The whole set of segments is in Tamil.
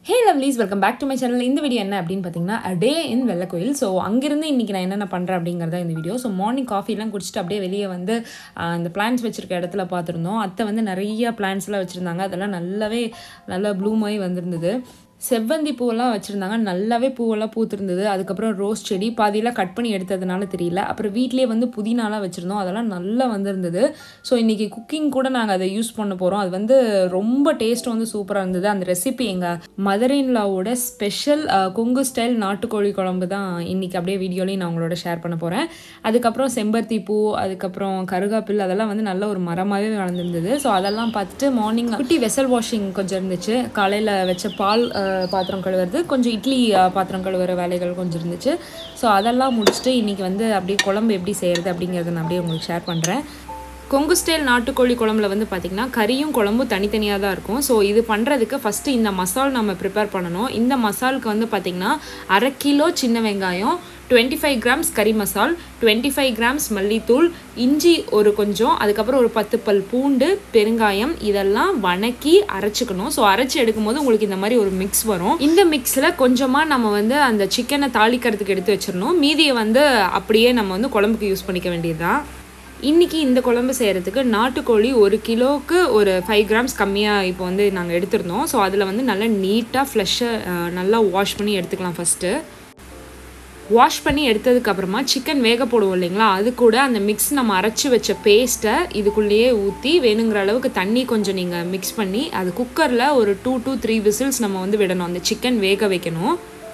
hey lovelies welcome back to my channel இந்த வீடியோ என்ன அப்படின்னு பார்த்தீங்கன்னா a day in Vellakoil so அங்கேருந்து இன்றைக்கி நான் என்னென்ன பண்ணுறேன் அப்படிங்கிறத இந்த வீடியோ ஸோ மார்னிங் காஃபிலாம் குடிச்சிட்டு அப்படியே வெளியே வந்து ஆஹ், இந்த பிளான்ஸ் வச்சுருக்க இடத்துல பார்த்துருந்தோம் அத்தை வந்து நிறைய பிளான்ஸ்லாம் வச்சுருந்தாங்க அதெல்லாம் நல்லாவே நல்லா ப்ளூம் ஆகி வந்திருந்தது செவ்வந்தி பூவெல்லாம் வச்சுருந்தாங்க நல்லாவே பூவெல்லாம் பூத்திருந்தது அதுக்கப்புறம் ரோஸ் செடி பாதியெல்லாம் கட் பண்ணி எடுத்ததுனால தெரியல அப்புறம் வீட்லேயே வந்து புதினாலாம் வச்சுருந்தோம் அதெல்லாம் நல்லா வந்திருந்தது ஸோ இன்றைக்கி குக்கிங் கூட நாங்கள் அதை யூஸ் பண்ண போகிறோம் அது வந்து ரொம்ப டேஸ்ட் வந்து சூப்பராக இருந்தது அந்த ரெசிபி எங்கள் மதர் இன்லாவோட ஸ்பெஷல் கொங்கு ஸ்டைல் நாட்டுக்கோழி குழம்பு தான் இன்றைக்கி அப்படியே வீடியோலையும் நான் உங்களோட ஷேர் பண்ண போகிறேன் அதுக்கப்புறம் செம்பருத்தி பூ அதுக்கப்புறம் கருகாப்பில் அதெல்லாம் வந்து நல்ல ஒரு மரமாகவே வளர்ந்துருந்தது ஸோ அதெல்லாம் பார்த்துட்டு மார்னிங் குட்டி வெசல் வாஷிங் கொஞ்சம் இருந்துச்சு காலையில் வச்ச பால் அஹ், பாத்திரம் கழுவுறது கொஞ்சம் இட்லி அஹ், பாத்திரம் கழுவுற வேலைகள் கொஞ்சம் இருந்துச்சு ஸோ அதெல்லாம் முடிச்சுட்டு இன்றைக்கி வந்து அப்படியே குழம்பு எப்படி செய்கிறது அப்படிங்கிறத நான் அப்படியே உங்களுக்கு ஷேர் பண்ணுறேன் கொங்கு ஸ்டைல் நாட்டுக்கோழி குழம்புல வந்து பார்த்திங்கன்னா கறியும் குழம்பும் தனித்தனியாக தான் இருக்கும் ஸோ இது பண்ணுறதுக்கு ஃபஸ்ட்டு இந்த மசால் நம்ம ப்ரிப்பேர் பண்ணணும் இந்த மசாலுக்கு வந்து பார்த்திங்கன்னா அரை கிலோ சின்ன வெங்காயம் டுவெண்ட்டி ஃபைவ் கிராம்ஸ் கறி மசால் டுவெண்ட்டி ஃபைவ் கிராம்ஸ் மல்லித்தூள் இஞ்சி ஒரு கொஞ்சம் அதுக்கப்புறம் ஒரு பத்து பல் பூண்டு பெருங்காயம் இதெல்லாம் வணக்கி அரைச்சிக்கணும் ஸோ அரைச்சி எடுக்கும்போது உங்களுக்கு இந்த மாதிரி ஒரு மிக்ஸ் வரும் இந்த மிக்ஸில் கொஞ்சமாக நம்ம வந்து அந்த சிக்கனை தாளிக்கிறதுக்கு எடுத்து வச்சிடணும் மீதியை வந்து அப்படியே நம்ம வந்து குழம்புக்கு யூஸ் பண்ணிக்க வேண்டியதுதான் இன்றைக்கி இந்த குழம்பு செய்கிறதுக்கு நாட்டுக்கோழி ஒரு கிலோவுக்கு ஒரு ஃபைவ் கிராம்ஸ் கம்மியாக இப்போ வந்து நாங்கள் எடுத்திருந்தோம் ஸோ அதில் வந்து நல்லா நீட்டாக ஃப்ளஷ்ஷை நல்லா வாஷ் பண்ணி எடுத்துக்கலாம் ஃபஸ்ட்டு வாஷ் பண்ணி எடுத்ததுக்கு அப்புறமா சிக்கன் வேக போடுவோம் இல்லைங்களா அது கூட அந்த மிக்ஸ் நம்ம அரைச்சி வச்ச பேஸ்ட்டை இதுக்குள்ளேயே ஊற்றி வேணுங்கிற அளவுக்கு தண்ணி கொஞ்சம் நீங்கள் மிக்ஸ் பண்ணி அது குக்கரில் ஒரு டூ டூ த்ரீ விசில்ஸ் நம்ம வந்து விடணும் அந்த சிக்கன் வேக வைக்கணும்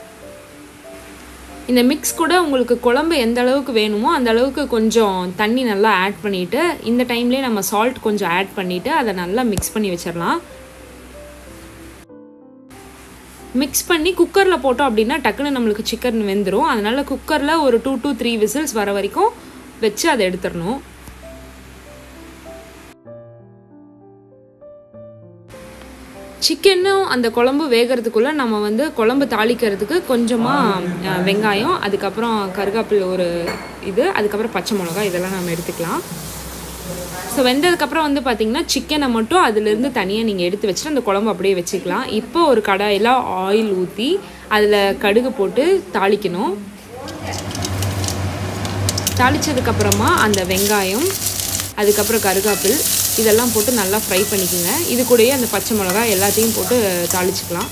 இந்த மிக்ஸ் கூட உங்களுக்கு குழம்பு எந்த அளவுக்கு வேணுமோ அந்த அளவுக்கு கொஞ்சம் தண்ணி நல்லா ஆட் பண்ணிவிட்டு இந்த டைம்லேயே நம்ம சால்ட் கொஞ்சம் ஆட் பண்ணிவிட்டு அதை நல்லா மிக்ஸ் பண்ணி வச்சிடலாம் மிக்ஸ் பண்ணி குக்கரில் போட்டோம் அப்படின்னா டக்குன்னு நம்மளுக்கு சிக்கன் வெந்துடும் அதனால் குக்கரில் ஒரு டூ டூ த்ரீ விசில்ஸ் வர வரைக்கும் வச்சு அதை எடுத்துடணும் சிக்கனும் அந்த குழம்பு வேகிறதுக்குள்ளே நம்ம வந்து குழம்பு தாளிக்கிறதுக்கு கொஞ்சமாக வெங்காயம் அதுக்கப்புறம் கருகாப்பில் ஒரு இது அதுக்கப்புறம் பச்சை மிளகாய் இதெல்லாம் நம்ம எடுத்துக்கலாம் ஸோ வெந்ததுக்கப்புறம் வந்து பார்த்தீங்கன்னா சிக்கனை மட்டும் அதுலேருந்து தனியாக நீங்கள் எடுத்து வச்சுட்டு அந்த குழம்பு அப்படியே வச்சுக்கலாம் இப்போ ஒரு கடாயில் ஆயில் ஊற்றி அதில் கடுகு போட்டு தாளிக்கணும் தாளிச்சதுக்கப்புறமா அந்த வெங்காயம் அதுக்கப்புறம் கருகாப்பில் இதெல்லாம் போட்டு நல்லா ஃப்ரை பண்ணிக்கோங்க இது கூடயே அந்த பச்சை மிளகாய் எல்லாத்தையும் போட்டு தாளிச்சுக்கலாம்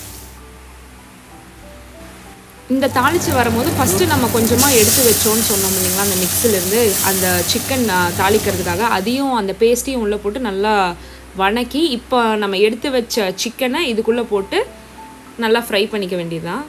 இந்த தாளித்து வரும்போது ஃபஸ்ட்டு நம்ம கொஞ்சமாக எடுத்து வச்சோன்னு சொன்னோம் இல்லைங்களா அந்த மிக்ஸிலேருந்து அந்த சிக்கன் தாளிக்கிறதுக்காக அதையும் அந்த பேஸ்ட்டையும் உள்ளே போட்டு நல்லா வணக்கி இப்போ நம்ம எடுத்து வச்ச சிக்கனை இதுக்குள்ளே போட்டு நல்லா ஃப்ரை பண்ணிக்க வேண்டியதுதான்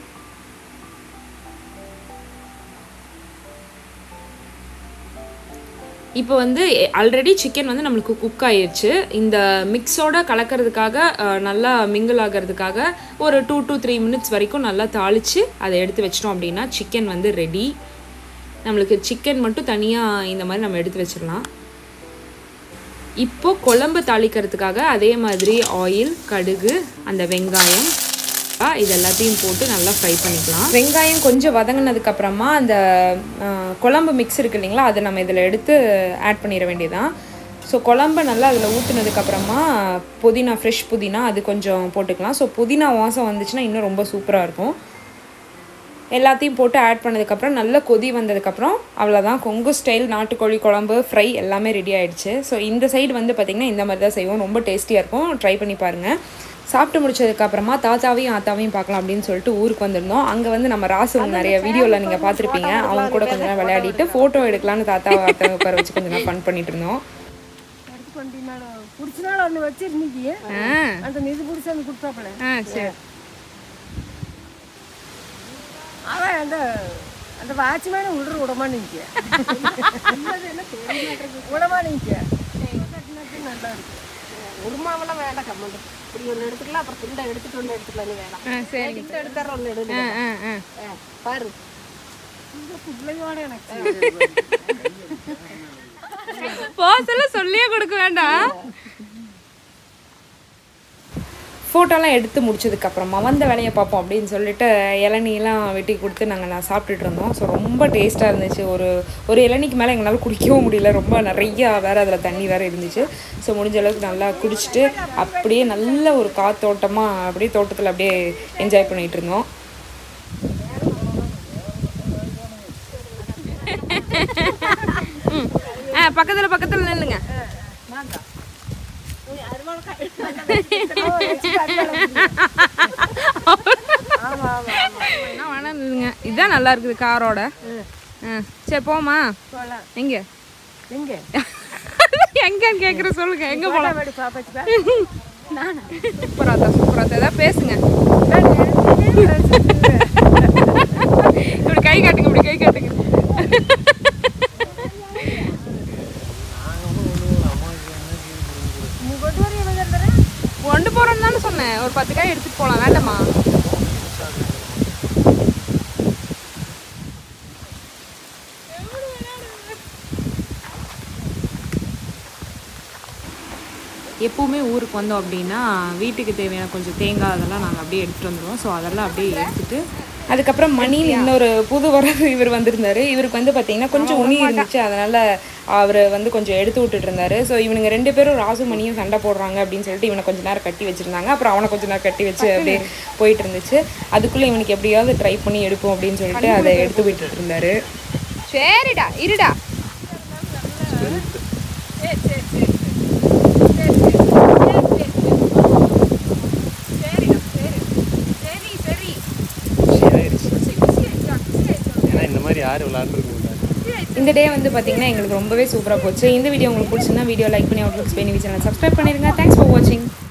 இப்போ வந்து ஆல்ரெடி சிக்கன் வந்து நம்மளுக்கு குக் ஆயிடுச்சு இந்த மிக்ஸோட கலக்கிறதுக்காக அஹ், நல்லா மிங்கிள் ஆகிறதுக்காக ஒரு டூ to த்ரீ மினிட்ஸ் வரைக்கும் நல்லா தாளித்து அதை எடுத்து வச்சிட்டோம் அப்படின்னா சிக்கன் வந்து ரெடி நம்மளுக்கு சிக்கன் மட்டும் தனியாக இந்த மாதிரி நம்ம எடுத்து வச்சிடலாம் இப்போ குழம்பு தாளிக்கிறதுக்காக அதே மாதிரி ஆயில் கடுகு அந்த வெங்காயம் இது எல்லாத்தையும் போட்டு நல்லா ஃப்ரை பண்ணிக்கலாம் வெங்காயம் கொஞ்சம் வதங்கினதுக்கு அப்புறமா அந்த ஆ, குழம்பு மிக்ஸ் இருக்கு இல்லைங்களா அதை நம்ம இதில் எடுத்து ஆட் பண்ணிட வேண்டியதான் ஸோ குழம்பு நல்லா அதில் ஊற்றுனதுக்கப்புறமா புதினா ஃப்ரெஷ் புதினா அது கொஞ்சம் போட்டுக்கலாம் ஸோ புதினா வாசம் வந்துச்சுன்னா இன்னும் ரொம்ப சூப்பராக இருக்கும் எல்லாத்தையும் போட்டு ஆட் பண்ணதுக்கப்புறம் நல்ல கொதி வந்ததுக்கப்புறம் அவ்வளோதான் கொங்கு ஸ்டைல் நாட்டுக்கோழி குழம்பு ஃப்ரை எல்லாமே ரெடி ஆயிடுச்சு ஸோ இந்த சைடு வந்து பார்த்திங்கன்னா இந்த மாதிரி தான் செய்வோம் ரொம்ப டேஸ்டியாக இருக்கும் ட்ரை பண்ணி பாருங்கள் சாப்பிட்டு முடிச்சதுக்கப்புறமா தாத்தாவையும் ஆத்தாவையும் பார்க்கலாம் அப்படின்னு சொல்லிட்டு ஊருக்கு வந்திருந்தோம் அங்கே வந்து நம்ம ராசு நிறைய வீடியோவில் நீங்கள் பார்த்துருப்பீங்க அவங்க கூட கொஞ்ச நேரம் விளையாடிட்டு ஃபோட்டோ எடுக்கலான்னு தாத்தாவை ஆத்தாவை உட்கார வச்சு கொஞ்ச நேரம் ஃபன் பண்ணிட்டு இருந்தோம் எடுத்து கொண்டினால பிடிச்ச நாள் ஒன்று வச்சிருந்தீங்க அந்த இது பிடிச்சி அந்த கொடுத்தாப்புல ஆ சரி அவன் அந்த அந்த வாட்ச்மேனை விடுற விடமா நிற்க விடமா நிற்க நல்லா இருக்கு உருமாவெல்லாம் வேண்டாம் கம்மண்டு இப்படி ஒன்று எடுத்துக்கலாம் அப்புறம் துண்டை எடுத்துட்டு ஒன்று எடுத்துக்கலாம் நீ வேணாம் ஆ சரி துண்டை எடுத்துற ஒன்று எடுத்து ஆ ஆ ஆ ஆ, பாரு இந்த பிள்ளையோட எனக்கு பாஸ் எல்லாம் சொல்லியே கொடுக்க வேண்டாம் ஃபோட்டோலாம் எடுத்து முடிச்சதுக்கப்புறமா வந்த வேலையை பார்ப்போம் அப்படின்னு சொல்லிட்டு இளநீலாம் வெட்டி கொடுத்து நாங்கள் நான் சாப்பிட்டுட்டு இருந்தோம் ஸோ ரொம்ப டேஸ்ட்டாக இருந்துச்சு ஒரு ஒரு இளநிக்கு மேலே எங்களால் குடிக்கவும் முடியல ரொம்ப நிறையா வேறு அதில் தண்ணி வேறு இருந்துச்சு ஸோ முடிஞ்ச அளவுக்கு நல்லா குடிச்சிட்டு அப்படியே நல்ல ஒரு காத்தோட்டமாக அப்படியே தோட்டத்தில் அப்படியே என்ஜாய் பண்ணிகிட்டு இருந்தோம் ஆ பக்கத்தில் பக்கத்தில் நில்லுங்க என்ன வேணாம் நில்லுங்க இதுதான் நல்லா இருக்குது காரோட ஆ சரி போமா போகலாம் எங்க எங்கே எங்கன்னு கேட்குற சொல்லுங்க எங்க போலாம் வேடி பாப்பாச்சு சூப்பரா தான் சூப்பரா தான் ஏதாவது பேசுங்க இப்படி கை காட்டுங்க இப்படி கை காட்டுங்க நீ கொண்டு வரைய வந்துடுற கொண்டு போறோம்னு தானே சொன்னேன் ஒரு பத்து காய் எடுத்துட்டு போலாம் வேண்டாமா எப்போவுமே ஊருக்கு வந்தோம் அப்படின்னா வீட்டுக்கு தேவையான கொஞ்சம் தேங்காய் அதெல்லாம் நாங்கள் அப்படியே எடுத்துகிட்டு வந்துடுவோம் ஸோ அதெல்லாம் அப்படியே எடுத்துட்டு அதுக்கப்புறம் மணின்னு இன்னொரு புது வரவு இவர் வந்திருந்தாரு இவருக்கு வந்து பார்த்தீங்கன்னா கொஞ்சம் உனி இருந்துச்சு அதனால அவர் வந்து கொஞ்சம் எடுத்து விட்டுட்டு இருந்தாரு ஸோ இவனுங்க ரெண்டு பேரும் ராசு மணியும் சண்டை போடுறாங்க அப்படின்னு சொல்லிட்டு இவனை கொஞ்ச நேரம் கட்டி வச்சிருந்தாங்க அப்புறம் அவனை கொஞ்ச நேரம் கட்டி வச்சு அப்படியே போயிட்டு இருந்துச்சு அதுக்குள்ளே இவனுக்கு எப்படியாவது ட்ரை பண்ணி எடுப்போம் அப்படின்னு சொல்லிட்டு அதை எடுத்து விட்டுட்டு இருந்தாரு சரிடா இருடா ஏன்னா இந்த மாதிரி யாரும் விளாண்டுருக்க மாட்டாங்க இந்த டே வந்து பார்த்தீங்கன்னா எங்களுக்கு ரொம்பவே சூப்பராக போச்சு இந்த வீடியோ உங்களுக்கு பிடிச்சிருந்தா வீடியோ லைக் பண்ணி அவுட்லுக்ஸ் பண்ணி சேனல் சப்ஸ்கிரைப் பண்ணிருங்க தேங்க்ஸ் ஃபார் வாட்சிங்